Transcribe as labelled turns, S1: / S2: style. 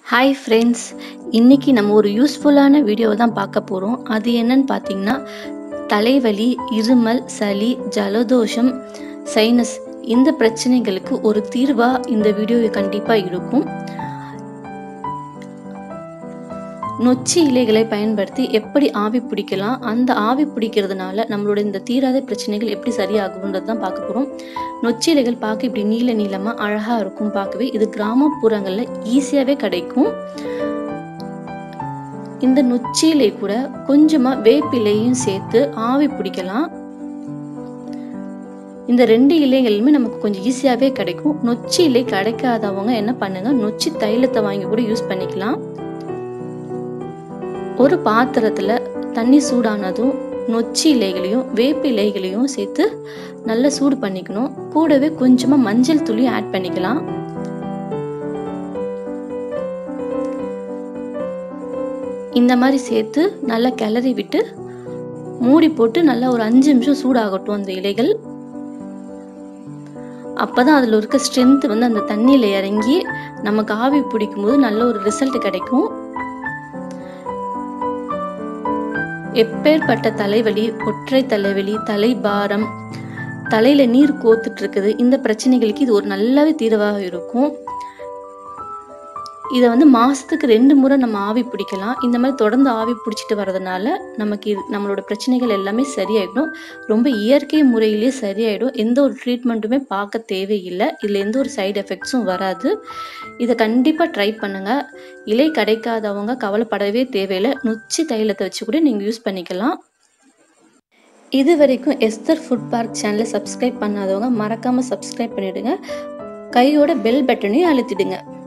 S1: hi friends இன்னைக்கு நம்ம ஒரு யூஸ்ஃபுல்லான வீடியோவை தான் பார்க்க போகிறோம் அது என்னன்னு பார்த்தீங்கன்னா தலைவலி இருமல் சளி ஜலதோஷம் சைனஸ் இந்த பிரச்சனைகளுக்கு ஒரு தீர்வாக இந்த வீடியோ கண்டிப்பாக இருக்கும் நொச்சி இலைகளை பயன்படுத்தி எப்படி ஆவி பிடிக்கலாம் அந்த ஆவி பிடிக்கிறதுனால நம்மளோட இந்த தீராத பிரச்சனைகள் எப்படி சரியாகும்ன்றது தான் பார்க்க போகிறோம் நொச்சி இலைகள் பார்க்க இப்படி நீல நீளமாக அழகாக இருக்கும் பார்க்கவே இது கிராமப்புறங்களில் ஈஸியாகவே கிடைக்கும் இந்த நொச்சி இலை கூட கொஞ்சமாக வேப்பிலையும் சேர்த்து ஆவி பிடிக்கலாம் இந்த ரெண்டு இலைகளுமே நமக்கு கொஞ்சம் ஈஸியாகவே கிடைக்கும் நொச்சி இலை கிடைக்காதவங்க என்ன பண்ணுங்க நொச்சி தைலத்தை வாங்கி கூட யூஸ் பண்ணிக்கலாம் ஒரு பாத்திரத்தில் தண்ணி சூடானதும் நொச்சி இலைகளையும் வேப்பு இலைகளையும் சேர்த்து நல்லா சூடு பண்ணிக்கணும் கூடவே கொஞ்சமாக மஞ்சள் தூளியும் ஆட் பண்ணிக்கலாம் இந்த மாதிரி சேர்த்து நல்லா கிளறி விட்டு மூடி போட்டு நல்லா ஒரு அஞ்சு நிமிஷம் சூடாகட்டும் அந்த இலைகள் அப்போதான் அதில் இருக்க ஸ்ட்ரென்த் வந்து அந்த தண்ணியில் இறங்கி நமக்கு ஆவி பிடிக்கும் போது நல்ல ஒரு ரிசல்ட் கிடைக்கும் எப்பேற்பட்ட தலைவலி ஒற்றை தலைவலி தலைபாரம் தலையில நீர் கோத்துட்டு இருக்குது இந்த பிரச்சனைகளுக்கு இது ஒரு நல்லாவே தீர்வாக இருக்கும் இதை வந்து மாசத்துக்கு ரெண்டு முறை நம்ம ஆவி பிடிக்கலாம் இந்த மாதிரி தொடர்ந்து ஆவி பிடிச்சிட்டு வர்றதுனால நமக்கு இது நம்மளோட பிரச்சனைகள் எல்லாமே சரியாயிடும் ரொம்ப இயற்கை முறையிலேயே சரியாயிடும் எந்த ஒரு ட்ரீட்மெண்ட்டுமே பார்க்க தேவையில்லை இதில் எந்த ஒரு சைடு எஃபெக்ட்ஸும் வராது இதை கண்டிப்பாக ட்ரை பண்ணுங்கள் இலை கிடைக்காதவங்க கவலைப்படவே தேவையில்லை நொச்சி தைலத்தை வச்சு கூட நீங்கள் யூஸ் பண்ணிக்கலாம் இது வரைக்கும் எஸ்தர் ஃபுட் பார்க் சேனலை சப்ஸ்கிரைப் பண்ணாதவங்க மறக்காமல் சப்ஸ்கிரைப் பண்ணிவிடுங்க கையோட பெல் பட்டனையும் அழுத்திடுங்க